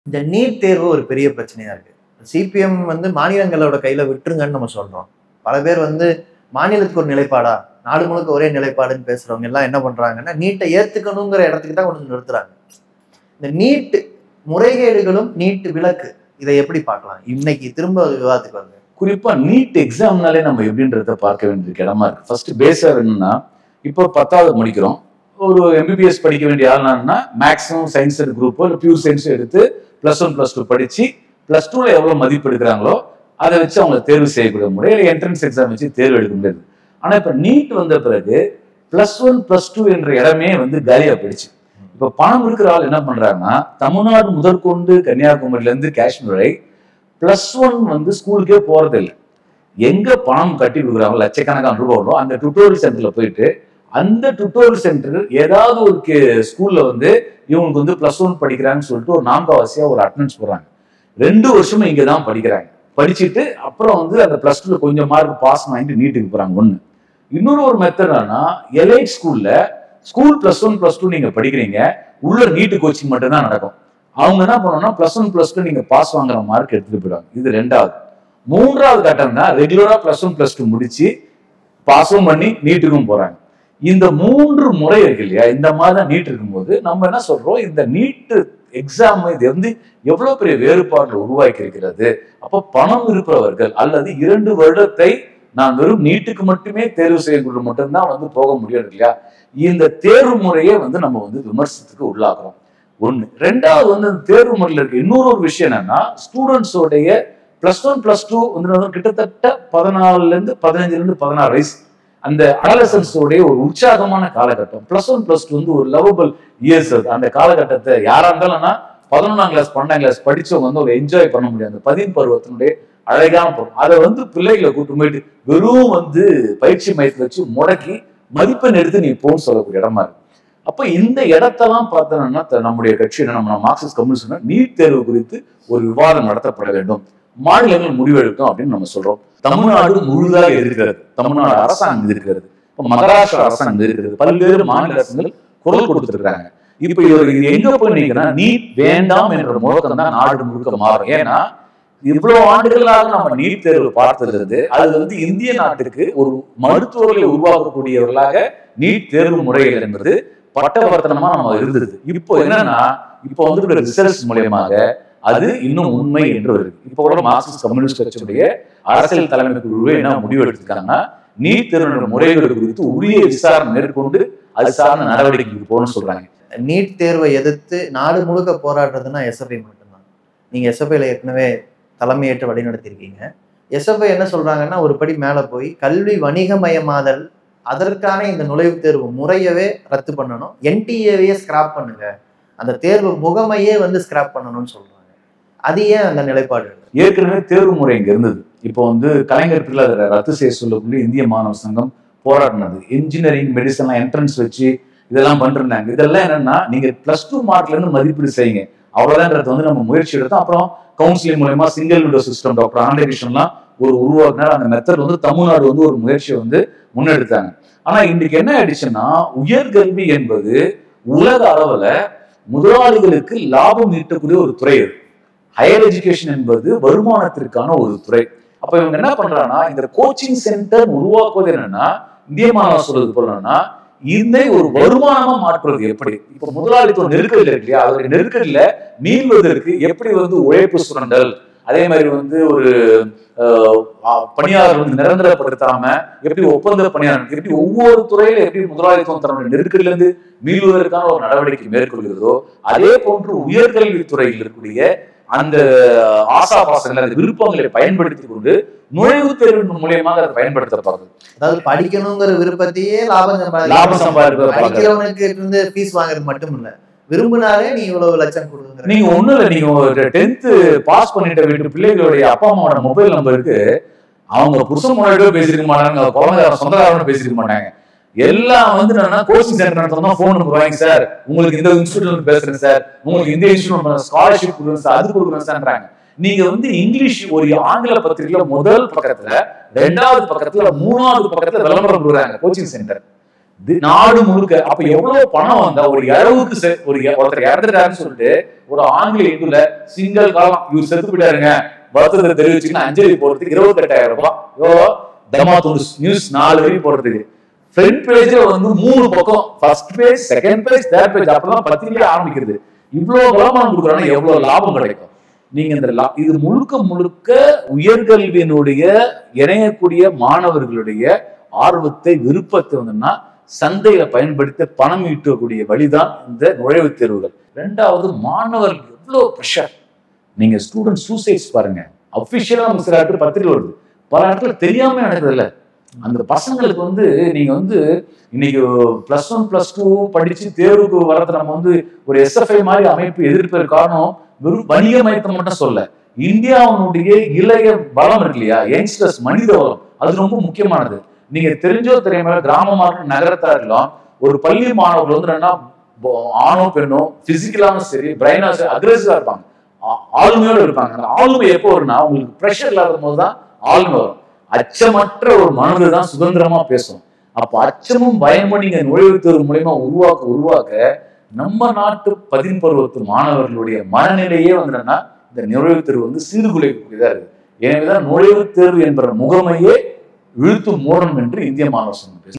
இந்த நீட் தேர்வு ஒரு பெரிய பிரச்சனையா இருக்கு சிபிஎம் வந்து மாநிலங்களோட கையில விட்டுருங்கன்னு நம்ம சொல்றோம் பல பேர் வந்து மாநிலத்துக்கு ஒரு நிலைப்பாடா நாடு முழுக்க ஒரே நிலைப்பாடுன்னு பேசுறவங்க எல்லாம் என்ன பண்றாங்கன்னா நீட்டை ஏத்துக்கணுங்கிற இடத்துக்கு தான் கொண்டு வந்து நிறுத்துறாங்க இந்த நீட் முறைகேடுகளும் நீட் விலக்கு இதை எப்படி பார்க்கலாம் இன்னைக்கு திரும்ப அது விவாதத்துக்கு வருது குறிப்பா நீட் எக்ஸாம்னாலே நம்ம எப்படின்றத பார்க்க வேண்டிய இடமா இருக்கு ஃபர்ஸ்ட் பேஸா என்னன்னா இப்போ பத்தாவது முடிக்கிறோம் ஒரு எம்பிபிஎஸ் படிக்க வேண்டிய ஆள்னா மேக்ஸிமம் சயின்ஸ் குரூப்போ இல்லை பியூர் சயின்ஸ் எடுத்து ப்ளஸ் ஒன் ப்ளஸ் டூ படிச்சு ப்ளஸ் டூல எவ்வளவு மதிப்பு எடுக்கிறாங்களோ அதை வச்சு அவங்க தேர்வு செய்யக்கூடிய முறை இல்லை என்ட்ரன்ஸ் எக்ஸாம் வச்சு தேர்வு எடுக்க முடியாது ஆனா இப்ப நீட் வந்த பிறகு பிளஸ் ஒன் பிளஸ் டூ என்ற இடமே வந்து காலியா போயிடுச்சு இப்ப பணம் இருக்கிற ஆள் என்ன பண்றாங்கன்னா தமிழ்நாடு முதற்கொண்டு கன்னியாகுமரியில இருந்து காஷ்மீர் வரை பிளஸ் ஒன் வந்து ஸ்கூலுக்கே போறது இல்லை எங்க பணம் கட்டி கொடுக்குறாங்க லட்சக்கணக்கான ரூபாய் வரும் அந்த டுட்டோரியல் சென்டர்ல போயிட்டு அந்த டுட்டோரியல் சென்டர் ஏதாவது ஒரு கே- ஸ்கூல்ல வந்து இவங்களுக்கு வந்து பிளஸ் ஒன் படிக்கிறாங்கன்னு சொல்லிட்டு ஒரு நான்காவாசியா ஒரு அட்டண்டன்ஸ் போடுறாங்க ரெண்டு வருஷமும் இங்க தான் படிக்கிறாங்க படிச்சுட்டு அப்புறம் வந்து அந்த பிளஸ் டூல கொஞ்சம் மார்க் பாஸ் வாங்கிட்டு நீட்டுக்கு போறாங்க ஒண்ணு இன்னொரு ஒரு மெத்தட் என்னன்னா எலைட் ஸ்கூல்ல school plus one plus two நீங்க படிக்கிறீங்க உள்ள நீட்டு கோச்சிங் மட்டும் தான் நடக்கும் அவங்க என்ன பண்ணணும்னா பிளஸ் ஒன் பிளஸ் டூ நீங்க பாஸ் வாங்குற மார்க் எடுத்துட்டு போயிடுவாங்க இது ரெண்டாவது மூன்றாவது கட்டம் தான் ரெகுலரா பிளஸ் ஒன் பிளஸ் டூ முடிச்சு பாஸும் பண்ணி நீட்டுக்கும் போறாங்க இந்த மூன்று முறை இருக்கு இல்லையா இந்த மாதிரி தான் நீட் இருக்கும்போது நம்ம என்ன சொல்றோம் இந்த நீட்டு எக்ஸாம் இது வந்து எவ்வளவு பெரிய வேறுபாடுகள் உருவாக்கி இருக்கிறது அப்போ பணம் இருப்பவர்கள் அல்லது இரண்டு வருடத்தை நான் வெறும் நீட்டுக்கு மட்டுமே தேர்வு செய்யக்கூடிய மட்டும்தான் வந்து போக முடியும் இல்லையா இந்த தேர்வு முறையே வந்து நம்ம வந்து விமர்சனத்துக்கு உள்ளாக்குறோம் ஒண்ணு ரெண்டாவது வந்து அந்த தேர்வு முறையில் இருக்க இன்னொரு ஒரு விஷயம் என்னன்னா ஸ்டூடெண்ட்ஸோடைய பிளஸ் ஒன் பிளஸ் டூ வந்து கிட்டத்தட்ட பதினாலுல இருந்து பதினஞ்சுல இருந்து பதினாறு வயசு அந்த அடலசன்ஸோடைய ஒரு உற்சாகமான காலகட்டம் பிளஸ் ஒன் பிளஸ் டூ வந்து ஒரு லவபிள் இயர்ஸ் அது அந்த காலகட்டத்தை யாரா இருந்தாலும்னா பதினொன்றாம் கிளாஸ் பன்னெண்டாம் கிளாஸ் படிச்சவங்க வந்து ஒரு என்ஜாய் பண்ண முடியாது அந்த பதின் பருவத்தினுடைய அழகான பருவம் அதை வந்து பிள்ளைகளை கூட்டு போயிட்டு வெறும் வந்து பயிற்சி மையத்தில் வச்சு முடக்கி மதிப்பெண் எடுத்து நீ போன்னு சொல்லக்கூடிய இடமா இருக்கு அப்ப இந்த இடத்தெல்லாம் பார்த்தோம்னா த- நம்முடைய கட்சி என்ன நம்ம மார்க்சிஸ்ட் கம்யூனிஸ்ட் நீட் தேர்வு குறித்து ஒரு விவாதம் நடத்தப்பட வேண்டும் மாநிலங்கள் முடிவெடுக்கும் அப்படின்னு நம்ம சொல்றோம் தமிழ்நாடு முழுதாக இருக்கிறது தமிழ்நாடு அரசாங்கம் இருக்கிறது இப்ப மகாராஷ்டிரா அரசாங்கம் இருக்கிறது பல்வேறு மாநில அரசுகள் குரல் கொடுத்துருக்காங்க இப்ப இவர் இது எங்க போய் நிற்கிறா நீட் வேண்டாம் என்ற முழக்கம் தான் நாடு முழுக்க மாறும் ஏன்னா இவ்வளவு ஆண்டுகளாக நம்ம நீட் தேர்வு பார்த்தது அது வந்து இந்திய நாட்டிற்கு ஒரு மருத்துவர்களை உருவாக்கக்கூடியவர்களாக நீட் தேர்வு முறைகள் என்பது பட்டவர்த்தனமா நம்ம இருந்தது இப்போ என்னன்னா இப்போ வந்து ரிசர்ச் மூலியமாக அது இன்னும் உண்மை என்று வருது இப்போ கூட மார்க்சிஸ்ட் கம்யூனிஸ்ட் கட்சியுடைய அரசியல் தலைமை குழுவே என்ன முடிவு எடுத்திருக்காங்கன்னா நீட் தேர்வு முறைகள் குறித்து உரிய விசாரணை மேற்கொண்டு அது சார்ந்த நடவடிக்கைக்கு போகணும்னு சொல்றாங்க நீட் தேர்வை எதிர்த்து நாடு முழுக்க போராடுறதுன்னா எஸ்எஃப்ஐ மட்டும்தான் நீங்க எஸ்எஃப்ஐல ஏற்கனவே தலைமையேற்று வழிநடத்தியிருக்கீங்க எஸ்எஃப்ஐ என்ன சொல்றாங்கன்னா ஒரு படி மேல போய் கல்வி வணிகமயமாதல் அதற்கான இந்த நுழைவுத் தேர்வு முறையவே ரத்து பண்ணணும் என்டிஏவையே ஸ்கிராப் பண்ணுங்க அந்த தேர்வு முகமையே வந்து ஸ்கிராப் பண்ணணும்னு சொல்றாங்க அது ஏன் அந்த நிலைப்பாடு ஏற்கனவே தேர்வு முறை இங்க இருந்தது இப்போ வந்து கலைஞர் பிள்ளை அதை ரத்து செய்ய சொல்லக்கூடிய இந்திய மாணவ சங்கம் போராடினது இன்ஜினியரிங் மெடிசன்லாம் என்ட்ரன்ஸ் வச்சு இதெல்லாம் பண்ணிருந்தாங்க இதெல்லாம் என்னன்னா நீங்க பிளஸ் டூ மார்க்ல இருந்து மதிப்பீடு செய்யுங்க அவ்வளவுதான்றது வந்து நம்ம முயற்சி எடுத்தோம் அப்புறம் கவுன்சிலிங் மூலயமா சிங்கிள் விண்டோ சிஸ்டம் டாக்டர் ஆண்டகிருஷ்ணன்லாம் ஒரு உருவாக்குனார் அந்த மெத்தட் வந்து தமிழ்நாடு வந்து ஒரு முயற்சியை வந்து முன்னெடுத்தாங்க ஆனா இன்றைக்கு என்ன ஆயிடுச்சுன்னா உயர்கல்வி என்பது உலக அளவுல முதலாளிகளுக்கு லாபம் ஈட்டக்கூடிய ஒரு துறை அது ஹையர் எஜுகேஷன் என்பது வருமானத்திற்கான ஒரு துறை அப்ப இவங்க என்ன பண்றாங்கன்னா இந்த கோச்சிங் சென்டர் உருவாக்குவது என்னன்னா இந்திய மாணவர் சொல்றது போல என்னன்னா இதை ஒரு வருமானமா மாற்றுறது எப்படி இப்ப முதலாளித்துவ நெருக்கடியில் இருக்கு இல்லையா அதோட நெருக்கடியில மீள்வதற்கு எப்படி வந்து உழைப்பு சுரண்டல் அதே மாதிரி வந்து ஒரு அஹ், அஹ், பணியாளர் வந்து நிரந்தரப்படுத்தாம எப்படி ஒப்பந்த பணியாளர் எப்படி ஒவ்வொரு துறையில எப்படி முதலாளித்துவம் தன்னுடைய நெருக்கடியில இருந்து மீள்வதற்கான ஒரு நடவடிக்கை மேற்கொள்கிறதோ அதே போன்று உயர்கல்வி துறையில் இருக்கக்கூடிய அந்த ஆசாபாசங்களை அந்த விருப்பங்களை பயன்படுத்தி கொண்டு நுழைவுத் தேர்வு மூலியமாக அதை பயன்படுத்தப்படுறது அதாவது படிக்கணுங்கிற விருப்பத்தையே லாபம் சம்பாதி லாபம் சம்பாதிப்பதை பார்க்கறது. படிக்கிறவனுக்கு இருந்து ஃபீஸ் வாங்குறது மட்டும் இல்ல விரும்பினாலே நீ இவ்வளவு லட்சம் கொடுங்கிற நீங்க ஒண்ணு இல்ல நீங்க ஒரு டென்த் பாஸ் பண்ணிட்ட வீட்டு பிள்ளைகளுடைய அப்பா அம்மாவோட மொபைல் நம்பருக்கு அவங்க புருஷன் முன்னாடியோ பேசிருக்க மாட்டாங்க அவங்க குழந்தைக்காரன் சொந்தக்காரனும் பேசிருக்க மாட்டாங்க எல்லாம் வந்து என்னன்னா கோச்சிங் சென்டர் நடத்தணும் ஃபோன் நம்பர் வாங்கி சார் உங்களுக்கு இந்த இன்ஸ்டியூட்ல பேசுறேன் சார் உங்களுக்கு இந்த இன்ஸ்டியூட் ஸ்காலர்ஷிப் கொடுக்குறேன் சார் அது கொடுக்குறேன் சார்ன்றாங்க நீங்க வந்து இங்கிலீஷ் ஒரு ஆங்கில பத்திரிகையில முதல் பக்கத்துல ரெண்டாவது பக்கத்துல மூணாவது பக்கத்துல விளம்பரம் கொடுக்குறாங்க கோச்சிங் சென்டர் தி- நாடு முழுக்க அப்ப எவ்வளவு பணம் வந்தா ஒரு இழவுக்கு செ- ஒரு இ- ஒருத்தர் இறந்துட்டாருன்னு சொல்லிட்டு ஒரு ஆங்கில இந்துல சிங்கிள் காலம் இவர் செத்து போயிட்டாருங்க வருத்தத்தை தெரிவிச்சுன்னா அஞ்சலி போறதுக்கு இருபத்தெட்டாயிரம் ரூபாய் யோ தமாத்தூர் நியூஸ் நாலு வரி போடுறதுக்கு ஃப்ரண்ட் பேஜ்ல வந்து மூணு பக்கம் first page second page third page அப்பதான் பத்திரிக்கை ஆரம்பிக்கிறது இவ்வளவு விளம்பரம் கொடுக்குறாங்கன்னா எவ்வளவு லாபம் கிடைக்கும் நீங்க இந்த லா- இது முழுக்க முழுக்க உயர்கல்வியினுடைய இணையக்கூடிய மாணவர்களுடைய ஆர்வத்தை விருப்பத்தை வந்துன்னா சந்தையில பயன்படுத்தி பணம் ஈட்டக்கூடிய வழிதான் இந்த நுழைவுத் தேர்வுகள் ரெண்டாவது மாணவர்கள் எவ்வளவு ப்ரெஷர் நீங்க ஸ்டூடெண்ட் சூசைட்ஸ் பாருங்க அபிஷியலா நம்ம சில இடத்துல பத்திரிகை வருது பல இடத்துல தெரியாம நடக்குது இல்ல அந்த பசங்களுக்கு வந்து நீங்க வந்து இன்னைக்கு பிளஸ் ஒன் பிளஸ் டூ படிச்சு தேர்வுக்கு வரது நம்ம வந்து ஒரு எஸ்எஃப்ஐ மாதிரி அமைப்பு எதிர்ப்பு காரணம் வெறும் வணிக மயத்தை மட்டும் சொல்ல இந்தியாவுடைய இளைய பலம் இருக்கு இல்லையா யங்ஸ்டர்ஸ் மனித வளம் அது ரொம்ப முக்கியமானது நீங்க தெரிஞ்சோ தெரியாம கிராமமா இருக்கட்டும் நகரத்தா இருக்கலாம் ஒரு பள்ளி மாணவர்கள் வந்து என்னன்னா போ- ஆணோ பெண்ணோ பிசிக்கலாவும் சரி பிரைனா சரி அக்ரெசிவா இருப்பாங்க ஆ- ஆளுமையோட இருப்பாங்க அந்த ஆளுமை எப்போ வரும்னா உங்களுக்கு ப்ரெஷர் இல்லாத போது தான் ஆளுமை வரும் அச்சமற்ற ஒரு மனது தான் சுதந்திரமா பேசும் அப்ப அச்சமும் பயமும் நீங்க நுழைவுத் தேர்வு மூலியமா உருவாக்க உருவாக்க நம்ம நாட்டு பதின்பருவத்து மாணவர்களுடைய மனநிலையே வந்து என்னன்னா இந்த நுழைவுத் தேர்வு வந்து சீர்குலைக்கூடியதா இருக்கு எனவேதான் நுழைவுத் தேர்வு என்ற முகமையே இழுத்து மூடணும் என்று இந்திய மாணவர் சங்கம் பேசுது